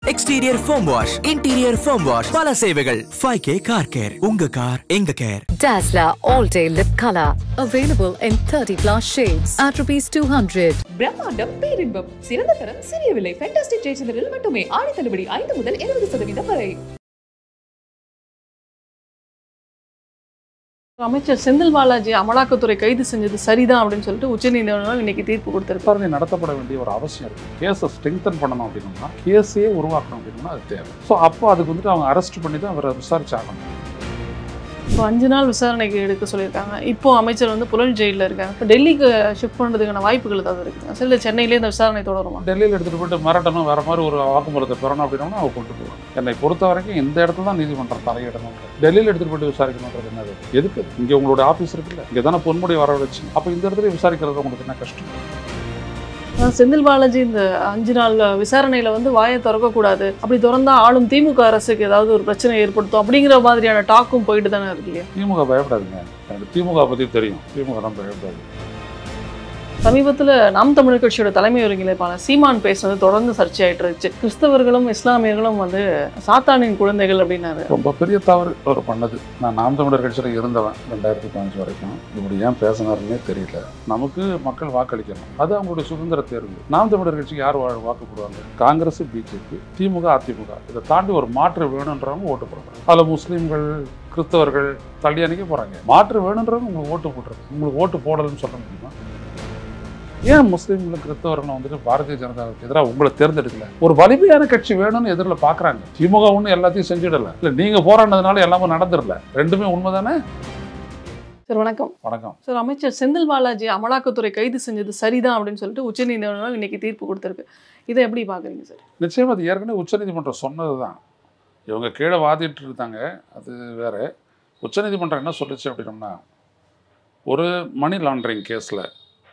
Exterior foam wash interior foam wash பல சேவைகள் 5K car care உங்க கார் எங்க care Dazzler All Day Lip Color. Available in 30 plus shades at rupees 200. பிரம்மாண்டம் பேரின்பம் சிறந்த தரம் சிறிய விலை ஃபேண்டாஸ்டிக் ஜெயச்சந்திரில் மட்டுமே ஆடி தள்ளுபடி ஐந்து முதல் இருபது சதவீதம் வரை அமைச்சர் செந்தில் பாலாஜி அமலாக்கத்துறை கைது செஞ்சது சரிதான் அப்படின்னு சொல்லிட்டு உச்சநீதிமன்றம் இன்னைக்கு தீர்ப்பு கொடுத்திருக்கு விசாரணை நடத்தப்பட வேண்டிய ஒரு அவசியம் இருக்குது கேஸை ஸ்ட்ரெங்தன் பண்ணணும் அப்படின்னா கேஸையே உருவாக்கணும் அப்படின்னா அது தேவை ஸோ அப்போ அதுக்கு வந்துட்டு அவங்க அரெஸ்ட் பண்ணி தான் அவரை விசாரிச்சாகணும் இப்போ அஞ்சு நாள் விசாரணைக்கு எடுக்க சொல்லியிருக்காங்க இப்போ அமைச்சர் வந்து புழல் ஜெயிலில் இருக்காங்க இப்போ டெல்லிக்கு ஷிஃப்ட் பண்ணுறதுக்கான வாய்ப்புகள் ஏதாவது இருக்குங்க சரி இல்லை சென்னையிலே இந்த விசாரணை தொடருமா டெல்லியில் எடுத்துகிட்டு போயிட்டு மிரட்டணும் வேற மாதிரி ஒரு வாக்குமூலத்தை பெறணும் அப்படின்னா அவங்க கொண்டு போகணும் என்னை பொறுத்த வரைக்கும் இந்த இடத்துல தான் நீதிமன்றம் தலையிடணும் டெல்லியில் எடுத்துகிட்டு போயிட்டு விசாரிக்கணுன்றது என்னது எதுக்கு இங்கே உங்களோட ஆஃபீஸ் இருக்குல்ல இங்கே தானே பொன்முடி வர வச்சு அப்போ இந்த இடத்துல விசாரிக்கிறது உங்களுக்கு என்ன கஷ்டம் அதான் செந்தில் பாலாஜி இந்த அஞ்சு நாள் விசாரணையில் வந்து வாயை திறக்கக்கூடாது அப்படி திறந்தா ஆளும் திமுக அரசுக்கு ஏதாவது ஒரு பிரச்சனை ஏற்படுத்தும் அப்படிங்கிற மாதிரியான டாக்கும் போயிட்டு தானே இருக்கு இல்லையா திமுக பயப்படாதுங்க எனக்கு திமுக பற்றி தெரியும் திமுக தான் பயப்படாது சமீபத்தில் நாம் தமிழர் கட்சியோட தலைமை ஒருங்கிணைப்பாளர் சீமான் பேசுனது தொடர்ந்து சர்ச்சையாயிட்டு இருந்துச்சு கிறிஸ்தவர்களும் இஸ்லாமியர்களும் வந்து சாத்தானின் குழந்தைகள் அப்படின்னாரு ரொம்ப பெரிய தவறு அவர் பண்ணது நான் நாம் தமிழர் கட்சியில் இருந்தவன் ரெண்டாயிரத்தி பதினஞ்சு வரைக்கும் இப்படி ஏன் பேசினாருன்னே தெரியல நமக்கு மக்கள் வாக்களிக்கணும் அது அவங்களுடைய சுதந்திர தேர்வு நாம் தமிழர் கட்சிக்கு யார் வா- வாக்கு போடுவாங்க காங்கிரஸ் பிஜேபி திமுக அதிமுக இதை தாண்டி ஒரு மாற்று வேணுன்றவங்க ஓட்டு போடுறாங்க அதில் முஸ்லீம்கள் கிறிஸ்தவர்கள் தள்ளி அணிக்க போகிறாங்க மாற்று வேணுன்றவங்க உங்களுக்கு ஓட்டு போடுறது உங்களுக்கு ஓட்டு போடலன்னு சொல்ல முடியுமா ஏன் முஸ்லீம்களும் கிறிஸ்தவர்களும் வந்துட்டு பாரதிய ஜனதாவுக்கு எதிராக உங்களை தேர்ந்தெடுக்கல ஒரு வலிமையான கட்சி வேணும்னு எதிரில் பார்க்குறாங்க திமுக ஒன்றும் எல்லாத்தையும் செஞ்சிடல இல்லை நீங்கள் போராடினதுனால எல்லாமே நடந்துடல ரெண்டுமே உண்மைதானே சார் வணக்கம் வணக்கம் சார் அமைச்சர் செந்தில் பாலாஜி அமலாக்கத்துறை கைது செஞ்சது சரிதான் அப்படின்னு சொல்லிட்டு உச்சநீதிமன்றம் இன்னைக்கு தீர்ப்பு கொடுத்திருக்கு இதை எப்படி பார்க்குறீங்க சார் நிச்சயம் அது ஏற்கனவே உச்சநீதிமன்றம் சொன்னது தான் இவங்க கீழே வாதிட்டு இருந்தாங்க அது வேற உச்சநீதிமன்றம் என்ன சொல்லுச்சு அப்படின்னோம்னா ஒரு மணி லாண்டரிங் கேஸில்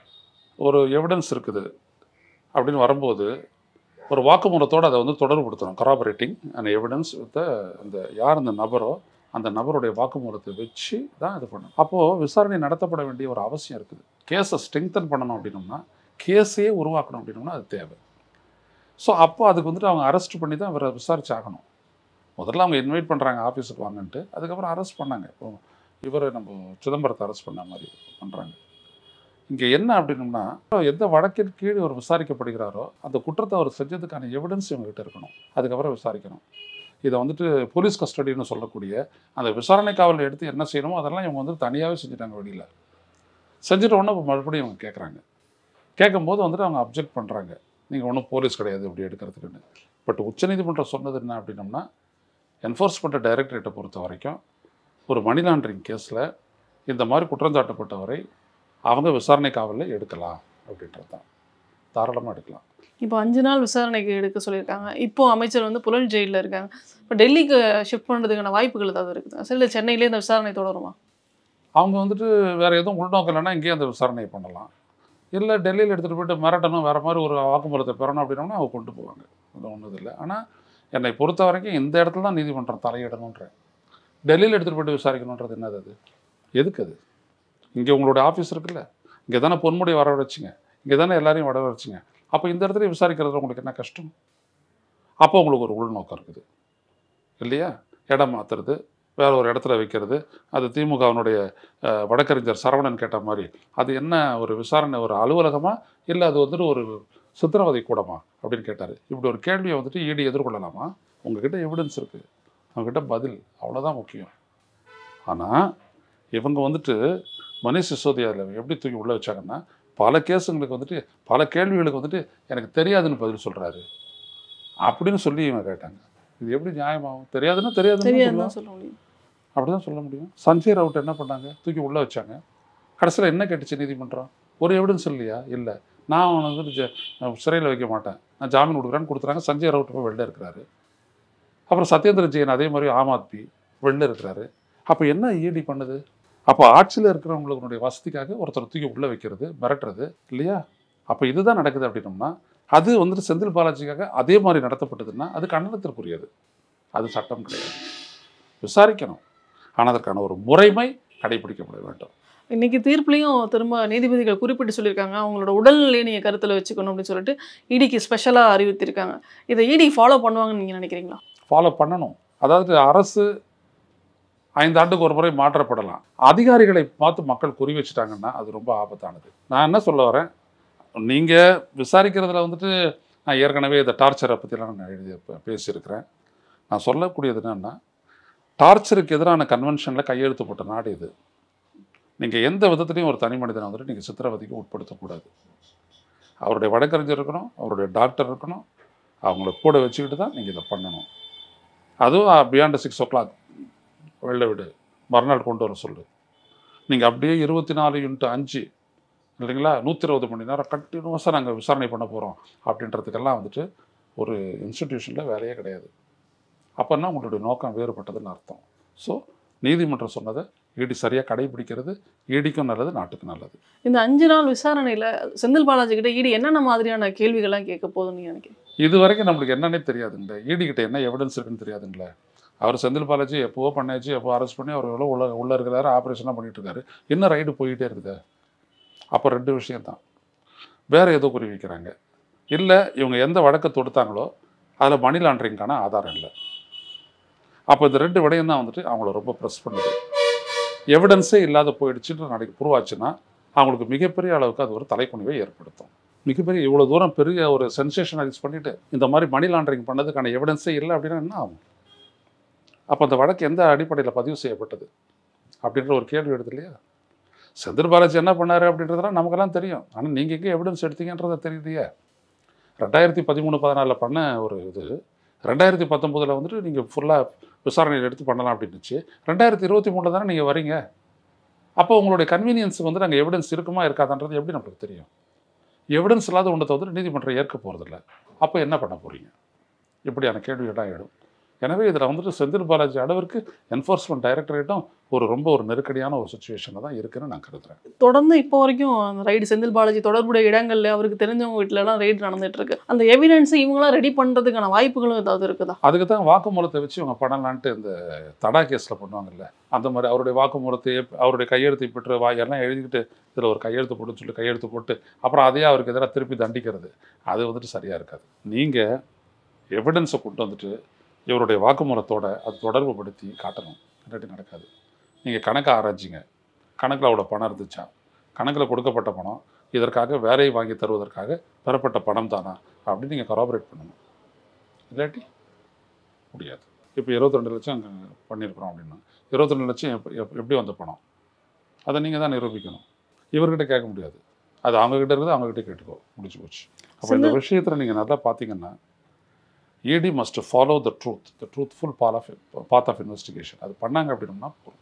ஒரு எவிடன்ஸ் இருக்குது அப்படின்னு வரும்போது ஒரு வாக்குமூலத்தோடு அதை வந்து தொடர்புபடுத்தணும் கராபரேட்டிங் அந்த எவிடன்ஸ் வித் இந்த யார் அந்த நபரோ அந்த நபருடைய வாக்குமூலத்தை வச்சு தான் இது பண்ணணும் அப்போது விசாரணை நடத்தப்பட வேண்டிய ஒரு அவசியம் இருக்குது கேஸை ஸ்ட்ரெங்தன் பண்ணணும் அப்படின்னோம்னா கேஸையே உருவாக்கணும் அப்படின்னோம்னா அது தேவை ஸோ அப்போ அதுக்கு வந்துட்டு அவங்க அரெஸ்ட் பண்ணி தான் அவரை விசாரிச்சாகணும் முதல்ல அவங்க இன்வைட் பண்ணுறாங்க ஆஃபீஸுக்கு வாங்கன்ட்டு அதுக்கப்புறம் அரெஸ்ட் பண்ணாங்க இப்போ இவரை நம்ம சிதம்பரத்தை அரெஸ்ட் பண்ண மாதிரி பண்ணுறாங்க இங்கே என்ன அப்படின்னம்னா எந்த வழக்கின் கீழ் அவர் விசாரிக்கப்படுகிறாரோ அந்த குற்றத்தை அவர் செஞ்சதுக்கான எவிடன்ஸ் இவங்ககிட்ட இருக்கணும் அதுக்கப்புறம் விசாரிக்கணும் இதை வந்துட்டு போலீஸ் கஸ்டடின்னு சொல்லக்கூடிய அந்த விசாரணை காவலில் எடுத்து என்ன செய்யணுமோ அதெல்லாம் இவங்க வந்து தனியாகவே செஞ்சுட்டாங்க வெளியில் செஞ்சுட்ட உடனே இப்போ மறுபடியும் இவங்க கேட்குறாங்க கேட்கும்போது வந்துட்டு அவங்க அப்ஜெக்ட் பண்ணுறாங்க நீங்கள் ஒன்றும் போலீஸ் கிடையாது இப்படி எடுக்கிறதுக்குன்னு பட் உச்சநீதிமன்றம் சொன்னது என்ன அப்படின்னம்னா என்ஃபோர்ஸ்மெண்ட் டைரக்டரேட்டை பொறுத்த வரைக்கும் ஒரு மணி லாண்டரிங் கேஸில் இந்த மாதிரி குற்றஞ்சாட்டப்பட்டவரை அவங்க விசாரணை காவலில் எடுக்கலாம் அப்படின்றது தான் தாராளமாக எடுக்கலாம் இப்போ அஞ்சு நாள் விசாரணைக்கு எடுக்க சொல்லியிருக்காங்க இப்போ அமைச்சர் வந்து புழல் ஜெயிலில் இருக்காங்க இப்போ டெல்லிக்கு ஷிஃப்ட் பண்ணுறதுக்கான வாய்ப்புகள் ஏதாவது இருக்குதுங்க சரி இல்லை சென்னையிலே இந்த விசாரணை தொடருமா அவங்க வந்துட்டு வேறு எதுவும் உள்நோக்கம் இல்லைன்னா இங்கேயே அந்த விசாரணையை பண்ணலாம் இல்லை டெல்லியில் எடுத்துகிட்டு போயிட்டு மிரட்டணும் வேறு மாதிரி ஒரு வாக்குமூலத்தை பெறணும் அப்படின்னோம்னா அவங்க கொண்டு போவாங்க அது ஒன்றும் இல்லை ஆனால் என்னை பொறுத்த வரைக்கும் இந்த இடத்துல தான் நீதிமன்றம் தலையிடணுன்றேன் டெல்லியில் எடுத்துகிட்டு போயிட்டு விசாரிக்கணுன்றது என்னது அது எதுக்கு அது இங்கே உங்களோட ஆஃபீஸ் இருக்குல்ல இங்கே தானே பொன்முடி வர வச்சுங்க இங்கே தானே எல்லாரையும் வர வச்சுங்க அப்போ இந்த இடத்துல விசாரிக்கிறது உங்களுக்கு என்ன கஷ்டம் அப்போ உங்களுக்கு ஒரு உள்நோக்கம் இருக்குது இல்லையா இடம் மாற்றுறது வேற ஒரு இடத்துல வைக்கிறது அது திமுகவினுடைய அஹ், வழக்கறிஞர் சரவணன் கேட்ட மாதிரி அது என்ன ஒரு விசாரணை ஒரு அலுவலகமா இல்லை அது வந்துட்டு ஒரு சித்திரவதை கூடமா அப்படின்னு கேட்டார் இப்படி ஒரு கேள்வியை வந்துட்டு ஈடு எதிர்கொள்ளலாமா உங்ககிட்ட எவிடன்ஸ் இருக்குது உங்ககிட்ட பதில் அவ்வளோதான் முக்கியம் ஆனால் இவங்க வந்துட்டு மணிஷ் சிசோதியாவில் எப்படி தூக்கி உள்ளே வச்சாங்கன்னா பல கேஸுங்களுக்கு வந்துட்டு பல கேள்விகளுக்கு வந்துட்டு எனக்கு தெரியாதுன்னு பதில் சொல்கிறாரு அப்படின்னு சொல்லி இவங்க கேட்டாங்க இது எப்படி நியாயமாகும் தெரியாதுன்னா தெரியாதுன்னு தெரியாதுன்னு சொல்லலாம். தான் சொல்ல முடியும் அப்படிதான் சொல்ல முடியும் சஞ்சய் ரவுட் என்ன பண்ணாங்க தூக்கி உள்ளே வச்சாங்க கடைசியில் என்ன கேட்டுச்சு நீதிமன்றம் ஒரு எவிடன்ஸ் இல்லையா இல்லை நான் அவனை வந்துட்டு ஜ- சிறையில் வைக்க மாட்டேன் நான் ஜாமீன் கொடுக்குறேன்னு கொடுத்துறாங்க சஞ்சய் ரவுட் போய் வெளில இருக்கிறாரு அப்புறம் சத்யேந்திர ஜெயின் அதே மாதிரி ஆம் ஆத்மி வெளில இருக்கிறாரு அப்போ என்ன ஈடி பண்ணுது அப்போ ஆட்சியில் இருக்கிறவங்களுடைய வசதிக்காக ஒருத்தர் தூக்கி உள்ளே வைக்கிறது மிரட்டுறது இல்லையா அப்போ இதுதான் நடக்குது அப்படின்னோம்னா அது வந்துட்டு செந்தில் பாலாஜிக்காக அதே மாதிரி நடத்தப்பட்டதுன்னா அது கண்டனத்திற்குரியது அது சட்டம் கிடையாது விசாரிக்கணும் ஆனால் அதற்கான ஒரு முறைமை கடைபிடிக்கப்பட வேண்டும் இன்னைக்கு தீர்ப்புலையும் திரும்ப நீதிபதிகள் குறிப்பிட்டு சொல்லியிருக்காங்க அவங்களோட உடல்நிலையை நீங்கள் கருத்தில் வச்சுக்கணும் அப்படின்னு சொல்லிட்டு இடிக்கு ஸ்பெஷலாக அறிவித்திருக்காங்க இதை இடி ஃபாலோ பண்ணுவாங்கன்னு நீங்கள் நினைக்கிறீங்களா ஃபாலோ பண்ணணும் அதாவது அரசு ஐந்து ஆண்டுக்கு ஒரு முறை மாற்றப்படலாம் அதிகாரிகளை பார்த்து மக்கள் குறி வச்சுட்டாங்கன்னா அது ரொம்ப ஆபத்தானது நான் என்ன சொல்ல வரேன் நீங்கள் விசாரிக்கிறதுல வந்துட்டு நான் ஏற்கனவே இந்த டார்ச்சரை பற்றிலாம் நான் எழுதி பே- பேசியிருக்கிறேன் நான் சொல்லக்கூடியது என்னென்னா டார்ச்சருக்கு எதிரான கன்வென்ஷனில் கையெழுத்து போட்ட நாடு இது நீங்கள் எந்த விதத்துலையும் ஒரு தனி மனிதனை வந்துட்டு நீங்கள் சித்திரவதைக்கு உட்படுத்தக்கூடாது அவருடைய வழக்கறிஞர் இருக்கணும் அவருடைய டாக்டர் இருக்கணும் அவங்கள கூட வச்சுக்கிட்டு தான் நீங்கள் இதை பண்ணணும் அதுவும் பியாண்ட் சிக்ஸ் ஓ கிளாக் வெளில விடு மறுநாள் கொண்டு வர சொல்லு நீங்கள் அப்படியே இருபத்தி நாலு இன்ட்டு அஞ்சு இல்லைங்களா நூற்றி இருபது மணி நேரம் கண்டினியூஸாக நாங்கள் விசாரணை பண்ண போகிறோம் அப்படின்றதுக்கெல்லாம் வந்துட்டு ஒரு இன்ஸ்டிடியூஷனில் வேலையே கிடையாது அப்போன்னா உங்களுடைய நோக்கம் வேறுபட்டதுன்னு அர்த்தம் ஸோ நீதிமன்றம் சொன்னதை ஈடி சரியாக கடைபிடிக்கிறது ஈடிக்கும் நல்லது நாட்டுக்கு நல்லது இந்த அஞ்சு நாள் விசாரணையில் செந்தில் பாலாஜி கிட்ட இடி என்னென்ன மாதிரியான கேள்விகள்லாம் கேட்க போகுதுன்னு நீங்கள் நினைக்கிறீங்க இது வரைக்கும் நம்மளுக்கு என்னன்னே தெரியாதுங்களே ஈடி கிட்ட என்ன எவிடன்ஸ் இருக்குன்னு தெரியாதுங்களே அவர் செந்தில் பாலாஜி எப்போவோ பண்ணாச்சு எப்போ அரெஸ்ட் பண்ணி அவர் எவ்வளோ உள்ள உள்ள இருக்கிறாரு ஆப்ரேஷனாக பண்ணிட்டு இருக்காரு இன்னும் ரைடு போயிட்டே இருக்குது அப்போ ரெண்டு விஷயம்தான் வேற ஏதோ குறி வைக்கிறாங்க இல்லை இவங்க எந்த வழக்கை தொடுத்தாங்களோ அதில் மணி லாண்டரிங்கான ஆதாரம் இல்லை அப்போ இந்த ரெண்டு விடயம் தான் வந்துட்டு அவங்கள ரொம்ப ப்ரெஸ் பண்ணுது எவிடன்ஸே இல்லாத போயிடுச்சுன்னு நாளைக்கு ப்ரூவ் ஆச்சுன்னா அவங்களுக்கு மிகப்பெரிய அளவுக்கு அது ஒரு தலைக்குனிவை ஏற்படுத்தும் மிகப்பெரிய இவ்வளோ தூரம் பெரிய ஒரு சென்சேஷனலைஸ் பண்ணிட்டு இந்த மாதிரி மணி லாண்டரிங் பண்ணதுக்கான எவிடன்ஸே இல்லை அப்படின்னா என்ன ஆகும் அப்போ அந்த வழக்கு எந்த அடிப்படையில் பதிவு செய்யப்பட்டது அப்படின்ற ஒரு கேள்வி எடுது இல்லையா செந்தில் பாலாஜி என்ன பண்ணாரு அப்படின்றதெல்லாம் நமக்கெல்லாம் தெரியும் ஆனால் நீங்கள் எங்கே எவிடன்ஸ் எடுத்தீங்கன்றது தெரியலையே ரெண்டாயிரத்தி பதிமூணு பதினாலில் பண்ண ஒரு இது ரெண்டாயிரத்தி பத்தொம்போதில் வந்துட்டு நீங்கள் ஃபுல்லாக விசாரணையில் எடுத்து பண்ணலாம் அப்படின்னுச்சு ரெண்டாயிரத்தி இருபத்தி மூணில் தானே நீங்கள் வரீங்க அப்போ உங்களுடைய கன்வீனியன்ஸ் வந்து நாங்கள் எவிடன்ஸ் இருக்குமா இருக்காதான்றது எப்படி நம்மளுக்கு தெரியும் எவிடன்ஸ் இல்லாத ஒன்றத்தை வந்து நீதிமன்றம் ஏற்க போகிறதில்ல அப்போ என்ன பண்ண போகிறீங்க இப்படியான கேள்விகள்லாம் எழும் எனவே இதில் வந்துட்டு செந்தில் பாலாஜி அளவிற்கு என்ஃபோர்ஸ்மெண்ட் டைரக்டரேட்டும் ஒரு ரொம்ப ஒரு நெருக்கடியான ஒரு சுச்சுவேஷனில் தான் இருக்குன்னு நான் கருதுறேன் தொடர்ந்து இப்போ வரைக்கும் அந்த ரைடு செந்தில் பாலாஜி தொடர்புடைய இடங்கள்ல அவருக்கு தெரிஞ்சவங்க வீட்டிலலாம் ரைடு நடந்துட்டு இருக்கு அந்த எவிடன்ஸ் இவங்களாம் ரெடி பண்ணுறதுக்கான வாய்ப்புகளும் ஏதாவது இருக்குதா அதுக்கு தான் வாக்குமூலத்தை வச்சு இவங்க பண்ணலான்ட்டு இந்த தடா கேஸில் பண்ணுவாங்கல்ல அந்த மாதிரி அவருடைய வாக்குமூலத்தை அவருடைய கையெழுத்தை பெற்று வா எல்லாம் எழுதிக்கிட்டு இதில் ஒரு கையெழுத்து போட்டுன்னு சொல்லி கையெழுத்து போட்டு அப்புறம் அதையே அவருக்கு எதிராக திருப்பி தண்டிக்கிறது அது வந்துட்டு சரியாக இருக்காது நீங்கள் எவிடன்ஸை கொண்டு வந்துட்டு இவருடைய வாக்குமூலத்தோட அது தொடர்பு படுத்தி காட்டணும் இல்லாட்டி நடக்காது நீங்கள் கணக்கை ஆராய்ச்சிங்க கணக்கில் அவ்வளோ பணம் இருந்துச்சா கணக்கில் கொடுக்கப்பட்ட பணம் இதற்காக வேலையை வாங்கி தருவதற்காக பெறப்பட்ட பணம் தானா அப்படின்னு நீங்கள் கராபரேட் பண்ணணும் இல்லாட்டி முடியாது இப்போ இருபத்தி ரெண்டு லட்சம் அங்கே பண்ணியிருக்கிறோம் அப்படின்னா இருபத்தி ரெண்டு லட்சம் எப்ப- எப்- எப்படி வந்த பணம் அதை நீங்கள் தான் நிரூபிக்கணும் இவர்கிட்ட கேட்க முடியாது அது அவங்ககிட்ட இருக்குது அவங்ககிட்ட கேட்டுக்கோ முடிச்சு போச்சு அப்போ இந்த விஷயத்தில் நீங்கள் நல்லா பார்த்தீங்கன்னா ED must follow the truth the truthful பால் ஆஃப் பாத் ஆஃப் இன்வெஸ்டிகேஷன் அது பண்ணாங்க அப்படின்னோம்னா போதும்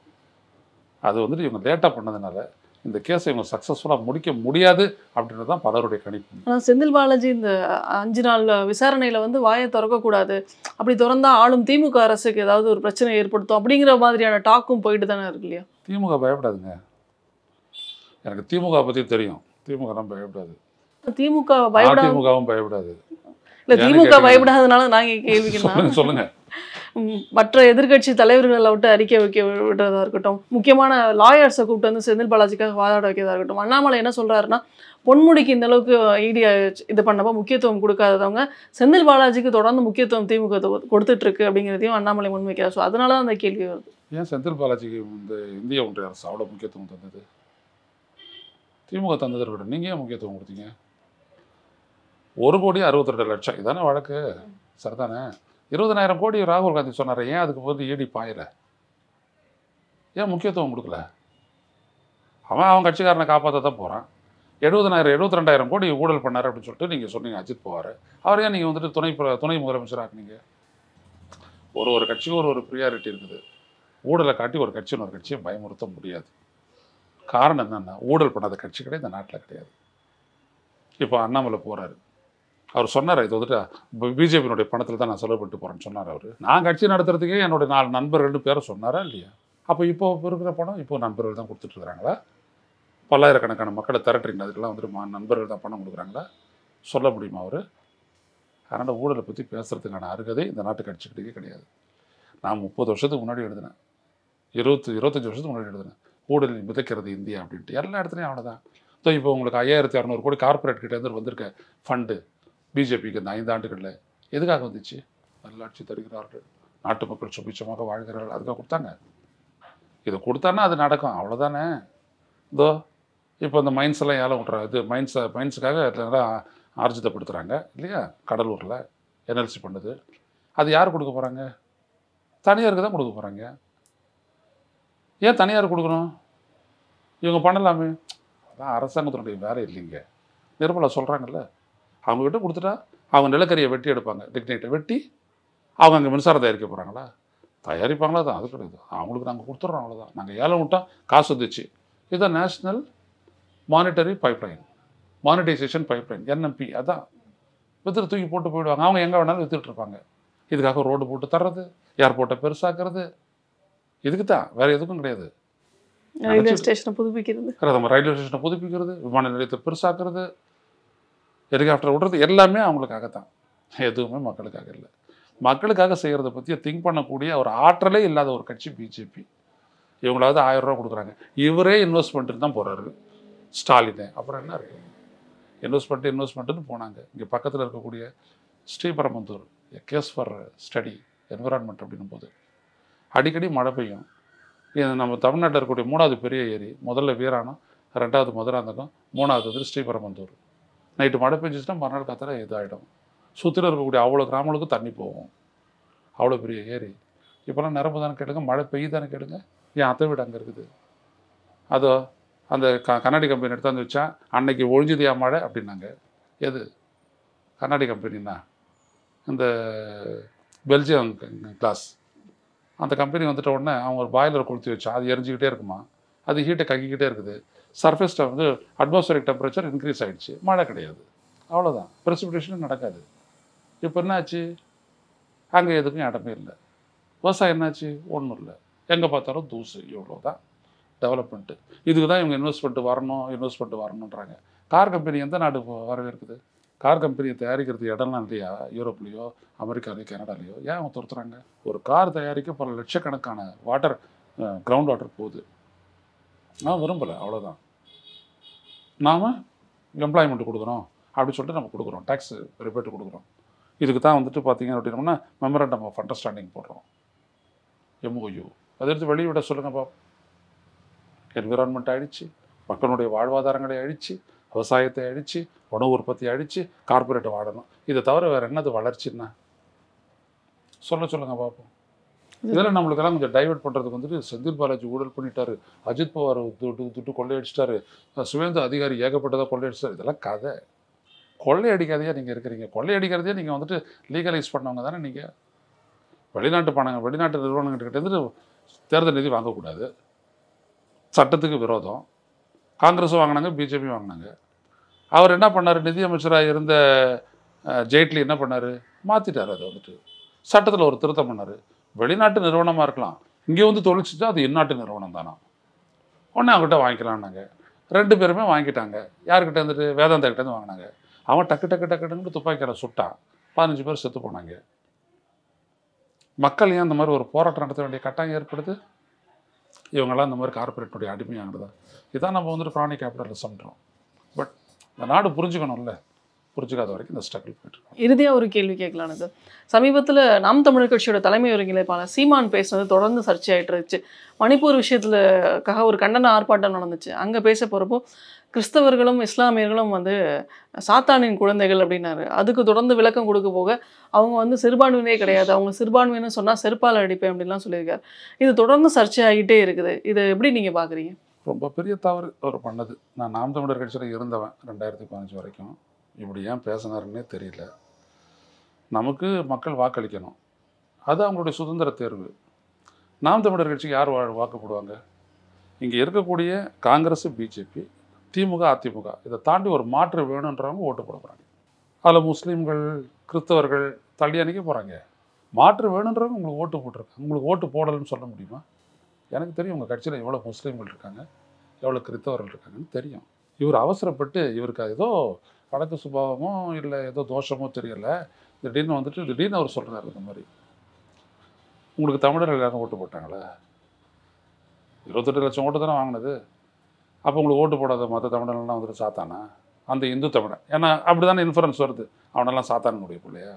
அது வந்துட்டு இவங்க லேட்டாக பண்ணதுனால இந்த கேஸை இவங்க சக்ஸஸ்ஃபுல்லாக முடிக்க முடியாது அப்படின்றது தான் பலருடைய கணிப்பு ஆனால் செந்தில் பாலாஜி இந்த அஞ்சு நாள் விசாரணையில் வந்து வாயை திறக்கக்கூடாது அப்படி திறந்தா ஆளும் திமுக அரசுக்கு ஏதாவது ஒரு பிரச்சனை ஏற்படுத்தும் அப்படிங்கிற மாதிரியான டாக்கும் போயிட்டு தானே இருக்கு இல்லையா திமுக பயப்படாதுங்க எனக்கு திமுக பற்றி தெரியும் திமுகலாம் பயப்படாது திமுக பயப்படாம அதிமுகவும் பயப்படாது இல்ல ஏன்னு திமுக கேட்டீங்கன்னா- பயப்படாதனால நாங்க கேள்விக்கிறோம் சொல்லுங்க சொல்லுங்க ம், மற்ற எதிர்க்கட்சி தலைவர்களை விட்டு அறிக்கை வைக்க விடுறதா இருக்கட்டும் முக்கியமான லாயர்ஸை கூப்பிட்டு வந்து செந்தில் பாலாஜிக்காக வாதாட வைக்கிறதா இருக்கட்டும் அண்ணாமலை என்ன சொல்றாருன்னா பொன்முடிக்கு இந்த அளவுக்கு இடி இது பண்ணப்போ முக்கியத்துவம் கொடுக்காதவங்க செந்தில் பாலாஜிக்கு தொடர்ந்து முக்கியத்துவம் திமுக தொ- கொடுத்துட்டு இருக்கு அப்படிங்கிறதையும் அண்ணாமலை முன்வைக்கிறார் ஸோ அதனால தான் அந்த கேள்வி வருது ஏன் செந்தில் பாலாஜிக்கு இந்த இந்திய ஒன்றிய அரசு அவ்வளோ முக்கியத்துவம் தந்தது திமுக தந்ததை விட நீங்கள் ஏன் முக்கியத்துவம் கொடுத்தீங்க ஒரு கோடி அறுபத்தி ரெண்டு லட்சம் இதானே வழக்கு சரிதானே இருபதனாயிரம் கோடி ராகுல் காந்தி சொன்னார் ஏன் அதுக்கு போது ஈடி பாயல ஏன் முக்கியத்துவம் கொடுக்கல அவன் அவன் கட்சிக்காரனை காப்பாற்ற தான் போகிறான் எழுபதனாயிரம் எழுபத்தி ரெண்டாயிரம் கோடி ஊழல் பண்ணார் அப்படின்னு சொல்லிட்டு நீங்கள் சொன்னீங்க அஜித் பவார் அவர் ஏன் நீங்கள் வந்துட்டு துணை பிர- துணை முதலமைச்சர் ஆக்குனீங்க ஒரு ஒரு கட்சிக்கு ஒரு ஒரு ப்ரியாரிட்டி இருக்குது ஊழலை காட்டி ஒரு கட்சி இன்னொரு கட்சியை பயமுறுத்த முடியாது காரணம் என்னன்னா ஊழல் பண்ணாத கட்சி கிடையாது இந்த நாட்டில் கிடையாது இப்போ அண்ணாமலை போறாரு அவர் சொன்னார் இது வந்துட்டு பிஜேபியினுடைய பணத்தில் தான் நான் செலவு பண்ணிட்டு போகிறேன்னு சொன்னார் அவர் நான் கட்சி நடத்துறதுக்கே என்னுடைய நாலு நண்பர்கள்னு பேரை சொன்னாரா இல்லையா அப்போ இப்போ இருக்கிற பணம் இப்போ நண்பர்கள் தான் கொடுத்துட்டு இருக்காங்களா பல்லாயிரக்கணக்கான மக்களை திரட்டுறீங்க அதுக்கெல்லாம் வந்துட்டு மா- நண்பர்கள் தான் பணம் கொடுக்குறாங்களா சொல்ல முடியுமா அவர் அதனால் ஊழலை பற்றி பேசுறதுக்கான அருகதை இந்த நாட்டு கட்சிகளுக்கே கிடையாது நான் முப்பது வருஷத்துக்கு முன்னாடி எழுதினேன் இருபத்தி இருபத்தஞ்சி வருஷத்துக்கு முன்னாடி எழுதினேன் ஊழலில் மிதக்கிறது இந்தியா அப்படின்ட்டு எல்லா இடத்துலையும் அவ்வளோதான் ஸோ இப்போ உங்களுக்கு ஐயாயிரத்தி அறநூறு கோடி கார்ப்பரேட் கிட்ட இருந்து வந்திருக்க ஃபண்டு பிஜேபிக்கு இந்த ஐந்து ஆண்டுகளில் எதுக்காக வந்துச்சு நல்லாட்சி தருகிறார்கள் நாட்டு மக்கள் சுபிச்சமாக வாழ்கிறார்கள் அதுக்காக கொடுத்தாங்க இதை கொடுத்தான்னா அது நடக்கும் அவ்வளோதானே இதோ இப்போ இந்த மைன்ஸ் எல்லாம் ஏலம் விட்றாங்க இது மைன்ஸ் மைன்ஸுக்காக எல்லாம் ஆர்ஜிதப்படுத்துகிறாங்க இல்லையா கடலூரில் என்எல்சி பண்ணுது அது யார் கொடுக்க போகிறாங்க தனியாருக்கு தான் கொடுக்க போகிறாங்க ஏன் தனியார் கொடுக்கணும் இவங்க பண்ணலாமே அதான் அரசாங்கத்தினுடைய வேலை இல்லைங்க நிர்மலா சொல்கிறாங்கல்ல அவங்ககிட்ட கொடுத்துட்டா அவங்க நிலக்கரியை வெட்டி எடுப்பாங்க டிக்னேட்டை வெட்டி அவங்க அங்கே மின்சாரம் தயாரிக்க போகிறாங்களா தயாரிப்பாங்களா தான் அது கிடையாது அவங்களுக்கு நாங்கள் கொடுத்துட்றோம் அவ்வளோதான் நாங்கள் ஏலம் விட்டோம் காசு வந்துச்சு இதுதான் national monetary pipeline monetisation pipeline NMP அதான் வித்துட்டு தூக்கி போட்டு போயிடுவாங்க அவங்க எங்கே வேணாலும் வித்துட்டு இருப்பாங்க இதுக்காக ரோடு போட்டு தர்றது ஏர்போர்ட்டை பெருசாக்குறது இதுக்கு தான் வேறு எதுக்கும் கிடையாது ரயில்வே ஸ்டேஷனை புதுப்பிக்கிறது நம்ம ரயில்வே ஸ்டேஷனை புதுப்பிக்கிறது விமான நிலையத்தை பெருசாக்குறது ஹெலிகாப்டர் விடுறது எல்லாமே அவங்களுக்காக தான் எதுவுமே மக்களுக்காக இல்லை மக்களுக்காக செய்கிறத பற்றி திங்க் பண்ணக்கூடிய ஒரு ஆற்றலே இல்லாத ஒரு கட்சி பிஜேபி இவங்களாவது ஆயிரம் ரூபா கொடுக்குறாங்க இவரே இன்வெஸ்ட்மெண்ட்டு தான் போகிறாரு ஸ்டாலினே அப்புறம் என்ன இருக்கு இன்வெஸ்ட்மெண்ட் இன்வெஸ்ட்மெண்ட்டுன்னு போனாங்க இங்கே பக்கத்தில் இருக்கக்கூடிய Sriperumbudur case for study environment அப்படின்னும் போது அடிக்கடி மழை பெய்யும் இது நம்ம தமிழ்நாட்டில் இருக்கக்கூடிய மூணாவது பெரிய ஏரி முதல்ல வீராணம் ரெண்டாவது மதுராந்தகம் மூணாவது வந்து ஸ்ரீபெரும்புத்தூர் நைட்டு மழை பெஞ்சிச்சுன்னா மறுநாள் காத்தால இதாகிடும் சுற்றில இருக்கக்கூடிய அவ்வளோ கிராமங்களுக்கும் தண்ணி போகும் அவ்வளோ பெரிய ஏரி இப்போல்லாம் நிரம்பு தானே கேளுங்க மழை பெய்யுதானே கேளுங்க ஏன் அத்தை வீடு அங்கே இருக்குது அதோ அந்த க கண்ணாடி கம்பெனி எடுத்தாந்து வச்சா அன்னைக்கு ஒழிஞ்சுதியா மழை அப்படின்னாங்க எது கண்ணாடி கம்பெனின்னா இந்த பெல்ஜியம் கிளாஸ் அந்த கம்பெனி வந்துட்ட உடனே அவங்க ஒரு பாய்லர் கொளுத்தி வச்சா அது எரிஞ்சிக்கிட்டே இருக்குமா அது ஹீட்டை கக்கிக்கிட்டே இருக்குது சர்ஃபேஸ் வந்து அட்மாஸ்பரிக் டெம்பரேச்சர் இன்க்ரீஸ் ஆகிடுச்சு மழை கிடையாது அவ்வளோதான் ப்ரெசிபிடேஷனும் நடக்காது இப்போ என்னாச்சு அங்கே எதுக்கும் இடமே இல்லை விவசாயம் என்னாச்சு ஒன்றும் இல்லை எங்கே பார்த்தாலும் தூசு இவ்வளோ தான் டெவலப்மெண்ட்டு இதுக்கு தான் இவங்க இன்வெஸ்ட்மெண்ட் வரணும் இன்வெஸ்ட்மெண்ட் வரணுன்றாங்க கார் கம்பெனி எந்த நாடு இப்போ வரவேற்குது கார் கம்பெனியை தயாரிக்கிறது இடம்லாம் இல்லையா யூரோப்லேயோ அமெரிக்காலேயோ கனடாலேயோ ஏன் அவங்க துரத்துறாங்க ஒரு கார் தயாரிக்க பல லட்சக்கணக்கான வாட்டர் கிரவுண்ட் வாட்டர் போகுது நான் விரும்பலை அவ்வளோதான் நாம் எம்ப்ளாய்மெண்ட் கொடுக்குறோம் அப்படி சொல்லிட்டு நம்ம கொடுக்குறோம் டேக்ஸ் ரிபேட் கொடுக்குறோம் இதுக்கு தான் வந்துட்டு பார்த்தீங்க அப்படின்னோம்னா மெமரண்டம் ஆஃப் அண்டர்ஸ்டாண்டிங் போடுறோம் எம்ஓயு அதை எடுத்து வெளியிட சொல்லுங்கள் பாப்போம் என்விரான்மெண்ட் அழிச்சு மக்களுடைய வாழ்வாதாரங்களை அழிச்சு விவசாயத்தை அழிச்சு உணவு உற்பத்தி அழிச்சு கார்பரேட் வாழணும் இதை தவிர வேறு என்னது வளர்ச்சின்னா சொல்ல சொல்லுங்க பார்ப்போம் இதெல்லாம் நம்மளுக்கெல்லாம் கொஞ்சம் டைவர்ட் பண்ணுறதுக்கு வந்துட்டு செந்தில் பாலாஜி ஊழல் பண்ணிட்டாரு அஜித் பவார் துட்டு துட்டு கொள்ளையடிச்சிட்டாரு சுவேந்து அதிகாரி ஏகப்பட்டதாக கொள்ளையடிச்சிட்டாரு இதெல்லாம் கதை கொள்ளையடிக்காதையா நீங்கள் இருக்கிறீங்க கொள்ளையடிக்கிறதையே நீங்கள் வந்துட்டு லீகலைஸ் பண்ணவங்க தானே நீங்கள் வெளிநாட்டு பணங்க வெளிநாட்டு நிறுவனங்கள்கிட்ட இருந்து தேர்தல் நிதி வாங்கக்கூடாது சட்டத்துக்கு விரோதம் காங்கிரஸும் வாங்கினாங்க பிஜேபி வாங்கினாங்க அவர் என்ன பண்ணார் நிதியமைச்சராக இருந்த அஹ், ஜேட்லி என்ன பண்ணார் மாற்றிட்டார் அதை வந்துட்டு சட்டத்தில் ஒரு திருத்தம் பண்ணார் வெளிநாட்டு நிறுவனமாக இருக்கலாம் இங்கே வந்து தொழிற்சிச்சா அது இந்நாட்டு நிறுவனம் தானா உடனே அவங்ககிட்ட வாங்கிக்கலாம்னாங்க ரெண்டு பேருமே வாங்கிட்டாங்க யார்கிட்ட இருந்துட்டு வேதாந்தா கிட்ட இருந்து வாங்கினாங்க அவன் டக்கு டக்கு டக்கு டக்குன்னு துப்பாக்கியால் சுட்டான் பதினஞ்சு பேர் செத்து போனாங்க மக்கள் ஏன் இந்த மாதிரி ஒரு போராட்டம் நடத்த வேண்டிய கட்டாயம் ஏற்படுது இவங்கெல்லாம் இந்த மாதிரி கார்பரேட்டுடைய அடிமையானதா இதான் நம்ம வந்துட்டு க்ரானிக் கேபிட்டலிசம்ன்றோம் பட் இந்த நாடு புரிஞ்சுக்கணும்ல புரிஞ்சுக்காத வரைக்கும் இந்த ஸ்ட்ரகிள் போயிட்டு இருக்கோம். இறுதியாக ஒரு கேள்வி கேட்கலான்னு சார் சமீபத்தில் நாம் தமிழர் கட்சியோட தலைமை ஒருங்கிணைப்பாளர் சீமான் பேசுனது தொடர்ந்து சர்ச்சையாயிட்டு இருந்துச்சு மணிப்பூர் விஷயத்துலக்காக ஒரு கண்டன ஆர்ப்பாட்டம் நடந்துச்சு அங்கே பேச போகிறப்போ கிறிஸ்தவர்களும் இஸ்லாமியர்களும் வந்து சாத்தானின் குழந்தைகள் அப்படின்னாரு அதுக்கு தொடர்ந்து விளக்கம் கொடுக்க போக அவங்க வந்து சிறுபான்மையினே கிடையாது அவங்க சிறுபான்மையினு சொன்னால் செருப்பால் அடிப்பேன் அப்படின்லாம் சொல்லியிருக்காரு இது தொடர்ந்து சர்ச்சையாகிட்டே இருக்குது இதை எப்படி நீங்கள் பார்க்குறீங்க ரொம்ப பெரிய தவறு அவர் பண்ணது நான் நாம் தமிழர் கட்சியில் இருந்தவன் ரெண்டாயிரத்தி பதினஞ்சு வரைக்கும் இப்படி ஏன் பேசினாருன்னே தெரியல நமக்கு மக்கள் வாக்களிக்கணும் அது அவங்களுடைய சுதந்திர தேர்வு நாம் தமிழர் கட்சிக்கு யார் வா வாக்கு போடுவாங்க இங்கே இருக்கக்கூடிய காங்கிரஸ் பிஜேபி திமுக அதிமுக இதை தாண்டி ஒரு மாற்று வேணுன்றவங்க ஓட்டு போட போகிறாங்க அதில் முஸ்லீம்கள் கிறிஸ்தவர்கள் தள்ளி அணிக்க போகிறாங்க மாற்று வேணுன்றவங்க உங்களுக்கு ஓட்டு போட்டிருக்காங்க உங்களுக்கு ஓட்டு போடலைன்னு சொல்ல முடியுமா எனக்கு தெரியும் உங்கள் கட்சியில் எவ்வளோ முஸ்லீம்கள் இருக்காங்க எவ்வளோ கிறிஸ்தவர்கள் இருக்காங்கன்னு தெரியும் இவர் அவசரப்பட்டு இவருக்கு அது ஏதோ வடக்கு சுபாவமோ இல்லை ஏதோ தோஷமோ தெரியல திடீர்னு வந்துட்டு திடீர்னு அவர் சொல்கிறாரு இந்த மாதிரி உங்களுக்கு தமிழர்கள் எல்லாரும் ஓட்டு போட்டாங்களா இருபத்தெட்டு லட்சம் ஓட்டு தானே வாங்கினது அப்போ உங்களுக்கு ஓட்டு போடாத மற்ற தமிழன்லாம் வந்துட்டு சாத்தானா அந்த இந்து தமிழன் ஏன்னா அப்படி தானே இன்ஃபரன்ஸ் வருது அவனெல்லாம் சாத்தானுடைய பிள்ளையா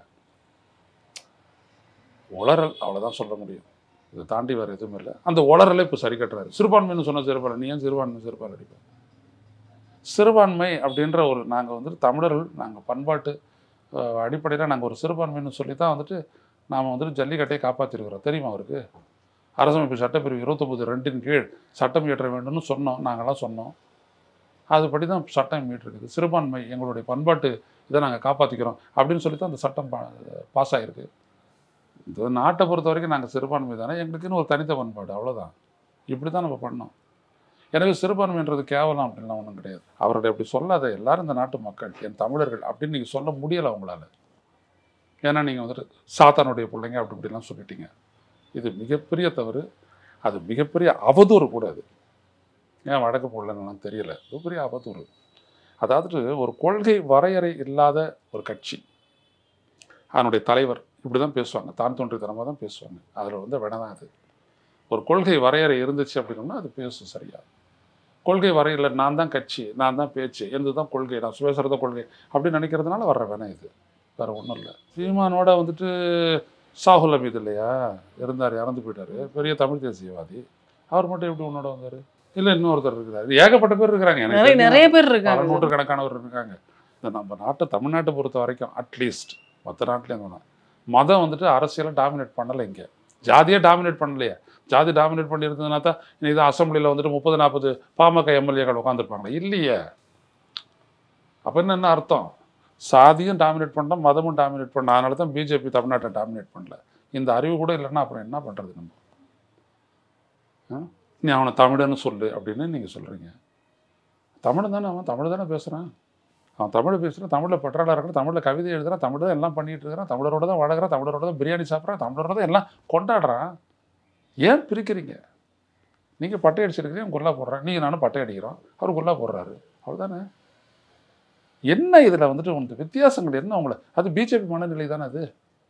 உளறல் அவ்வளோதான் சொல்ல முடியும் இதை தாண்டி வேறு எதுவும் இல்லை அந்த உளறலை இப்போ சரி கட்டுறாரு சிறுபான்மைன்னு சொன்ன சிறுபான்மை நீ ஏன் சிறுபான்மை சிறுபால் அடிப்ப சிறுபான்மை அப்படின்ற ஒரு நாங்கள் வந்துட்டு தமிழர்கள் நாங்கள் பண்பாட்டு அடிப்படையில் நாங்கள் ஒரு சிறுபான்மைன்னு சொல்லி தான் வந்துட்டு நாம் வந்துட்டு ஜல்லிக்கட்டையை காப்பாற்றிருக்கிறோம் தெரியுமா அவருக்கு அரசமைப்பு சட்டப்பிரிவு இருபத்தொம்பது ரெண்டின் கீழ் சட்டம் இயற்ற வேண்டும்னு சொன்னோம் நாங்களாம் சொன்னோம் அதுபடி தான் சட்டம் இருக்குது சிறுபான்மை எங்களுடைய பண்பாட்டு இதை நாங்கள் காப்பாற்றிக்கிறோம் அப்படின்னு சொல்லி தான் அந்த சட்டம் பாஸ் ஆகிருக்கு இந்த நாட்டை பொறுத்த வரைக்கும் நாங்கள் சிறுபான்மை தானே எங்களுக்குன்னு ஒரு தனித்த பண்பாடு அவ்வளோதான் இப்படி தான் நம்ம பண்ணோம் எனவே சிறுபான்மைன்றது கேவலம் அப்படின்லாம் ஒன்றும் கிடையாது அவர்களை அப்படி சொல்லாத எல்லாரும் இந்த நாட்டு மக்கள் என் தமிழர்கள் அப்படின்னு நீங்கள் சொல்ல முடியலை அவங்களால ஏன்னா நீங்கள் வந்துட்டு சாத்தானுடைய பிள்ளைங்க அப்படி இப்படிலாம் சொல்லிட்டீங்க இது மிகப்பெரிய தவறு அது மிகப்பெரிய அவதூறு கூட அது ஏன் வடக்கு போடலன்னு தெரியல இது பெரிய அவதூறு அதாவது ஒரு கொள்கை வரையறை இல்லாத ஒரு கட்சி அதனுடைய தலைவர் இப்படி தான் பேசுவாங்க தான் தோன்றித்தனமாக தான் பேசுவாங்க அதில் வந்து விட தான் அது ஒரு கொள்கை வரையறை இருந்துச்சு அப்படின்னா அது பேசும் சரியா கொள்கை வரையில நான் தான் கட்சி நான் தான் பேச்சு எனது தான் கொள்கை நான் சுவேசரத கொள்கை அப்படின்னு நினைக்கிறதுனால வர்ற வேணாம் இது வேற ஒன்றும் இல்லை சீமானோட வந்துட்டு சாகுல் அமீது இல்லையா இருந்தார் இறந்து போயிட்டாரு பெரிய தமிழ் தேசியவாதி அவர் மட்டும் எப்படி உன்னோட வந்தார் இல்லை இன்னொருத்தர் இருக்கிறாரு ஏகப்பட்ட பேர் இருக்கிறாங்க எனக்கு நிறைய தெரிஞ்ச நிறைய பேர் பல இருக்காங்க நூற்றுக்கணக்கானவர் இருக்காங்க இந்த நம்ம நாட்டை தமிழ்நாட்டை பொறுத்த வரைக்கும் அட்லீஸ்ட் மற்ற நாட்டிலேருந்து வேணாம் மதம் வந்துட்டு அரசியலை டாமினேட் பண்ணலை இங்கே ஜாதியே டாமினேட் பண்ணலையே ஜாதி டாமினேட் பண்ணியிருந்ததுனா தான் இது அசம்பிளியில் வந்துட்டு முப்பது நாற்பது பாமக எம்எல்ஏக்கள் உட்காந்துருப்பாங்களே இல்லையே அப்போ என்ன அர்த்தம் சாதியும் டாமினேட் பண்ண மதமும் டாமினேட் பண்ண அதனால தான் பிஜேபி தமிழ்நாட்டை டாமினேட் பண்ணல இந்த அறிவு கூட இல்லைன்னா அப்புறம் என்ன பண்ணுறது நம்ம ஆ? நீ அவனை தமிழன்னு சொல்லு அப்படின்னு நீங்கள் சொல்கிறீங்க தமிழ் தானே அவன் தமிழ் தானே பேசுகிறான் அவன் தமிழ் பேசுகிறான் தமிழில் பற்றாளர் இருக்கிறான் தமிழில் கவிதை எழுதுறான் தமிழ் தான் எல்லாம் பண்ணிட்டு இருக்கிறான் தமிழரோட தான் வளர்க்குறான் தமிழரோட தான் பிரியாணி சாப்பிட்றான் தமிழரோட தான் எல்லாம் கொண்டாடுறான் ஏன் பிரிக்கிறீங்க நீங்கள் பட்டை அடிச்சிருக்கிறீங்க குல்லா போடுறேன் நீங்கள் நானும் பட்டை அடிக்கிறோம் அவர் குல்லா போடுறாரு அவ்வளோதானே என்ன இதில் வந்துட்டு உங்களுக்கு வித்தியாசங்கள் என்ன உங்களை அது பிஜேபி மனநிலை தானே அது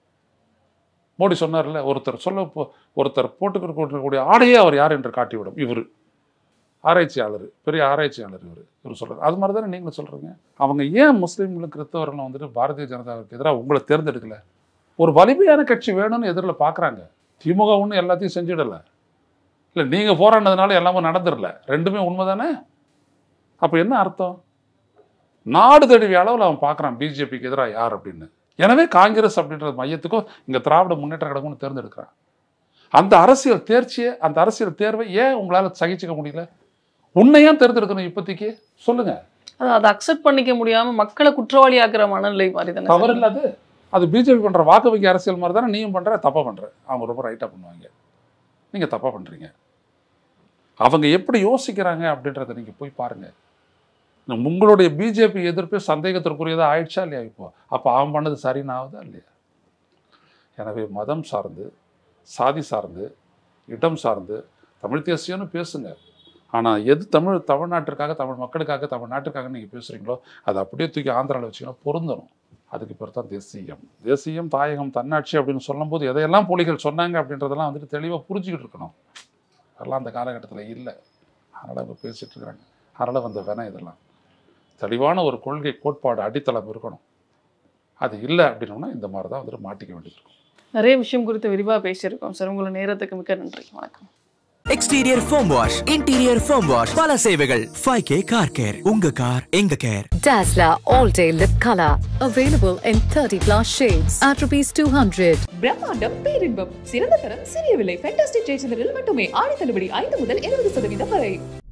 மோடி சொன்னார்ல ஒருத்தர் சொல்ல போ- ஒருத்தர் போட்டுக்கிட்டு இருக்கக்கூடிய ஆடையே அவர் யார் என்று காட்டிவிடும் இவர் ஆராய்ச்சியாளர் பெரிய ஆராய்ச்சியாளர் இவர் இவர் சொல்றாரு அது மாதிரி தானே நீங்களும் சொல்கிறீங்க அவங்க ஏன் முஸ்லீம்களும் கிறிஸ்தவர்களும் வந்துட்டு பாரதிய ஜனதாவுக்கு எதிராக உங்களை தேர்ந்தெடுக்கல ஒரு வலிமையான கட்சி வேணும்னு எதிரில் பார்க்குறாங்க திமுக ஒன்றும் எல்லாத்தையும் செஞ்சிடலை இல்லை நீங்கள் போராடினதுனால எல்லாமே நடந்துடல ரெண்டுமே உண்மை தானே அப்போ என்ன அர்த்தம் நாடு தழுவிய அளவில் அவன் பார்க்குறான் பிஜேபிக்கு எதிராக யார் அப்படின்னு எனவே காங்கிரஸ் அப்படின்ற மையத்துக்கும் இங்கே திராவிட முன்னேற்ற கழகம்னு தேர்ந்தெடுக்கிறான் அந்த அரசியல் தேர்ச்சியை அந்த அரசியல் தேர்வை ஏன் உங்களால் சகிச்சுக்க முடியல உன்னை ஏன் தேர்ந்தெடுக்கணும் இப்போதைக்கு சொல்லுங்க அது அதை அக்செப்ட் பண்ணிக்க முடியாம மக்களை குற்றவாளி ஆக்குற மனநிலை மாதிரி தானே தவறு இல்லை அது அது பிஜேபி பண்ணுற வாக்கு வங்கி அரசியல் மாதிரி தானே நீயும் பண்ணுற தப்பாக பண்ணுற அவங்க ரொம்ப ரைட்டாக பண்ணுவாங்க நீங்கள் தப்பாக பண்ணுறீங்க அவங்க எப்படி யோசிக்கிறாங்க அப்படின்றத நீங்கள் போய் பாருங்க உங்களுடைய பிஜேபி எதிர்ப்பே சந்தேகத்திற்குரியதாக ஆயிடுச்சா இல்லையா இப்போ அப்போ அவன் பண்ணது சரின்னு ஆகுதா இல்லையா எனவே மதம் சார்ந்து சாதி சார்ந்து இடம் சார்ந்து தமிழ் தேசியம்னு பேசுங்க ஆனால் எது தமிழ் தமிழ்நாட்டிற்காக தமிழ் மக்களுக்காக தமிழ் நாட்டுக்காக நீங்கள் பேசுகிறீங்களோ அதை அப்படியே தூக்கி ஆந்திராவில் வச்சிங்கன்னா பொருந்தணும் அதுக்கு பேர் தான் தேசியம் தேசியம் தாயகம் தன்னாட்சி அப்படின்னு சொல்லும்போது எதையெல்லாம் புலிகள் சொன்னாங்க அப்படின்றதெல்லாம் வந்துட்டு தெளிவாக புரிஞ்சுக்கிட்டு இருக்கணும் அதெல்லாம் அந்த காலகட்டத்தில் இல்லை அதனால் இப்போ பேசிகிட்டு இருக்கிறாங்க அதனால் வந்த வேணாம் இதெல்லாம் தெளிவான ஒரு கொள்கை கோட்பாடு அடித்தளம் இருக்கணும் அது இல்லை அப்படின்னோம்னா இந்த மாதிரி தான் வந்துட்டு மாட்டிக்க வேண்டியது இருக்கும் நிறைய விஷயம் குறித்து விரிவா பேசியிருக்கோம் சார் உங்களோட நேரத்துக்கு மிக்க நன்றி வணக்கம் exterior foam wash interior foam wash பல சேவைகள் ஃபைவ் கே கார் கேர் உங்க கார் எங்க care Dazzler All Day Lip Color. Available in 30 plus shades at rupees 200. பிரம்மாண்டம் பேரின்பம் சிறந்த தரம் சிறிய விலை ஃபேண்டாஸ்டிக் ஜெயச்சந்திரில் மட்டுமே ஆடி தள்ளுபடி ஐந்து முதல் இருபது சதவீதம் வரை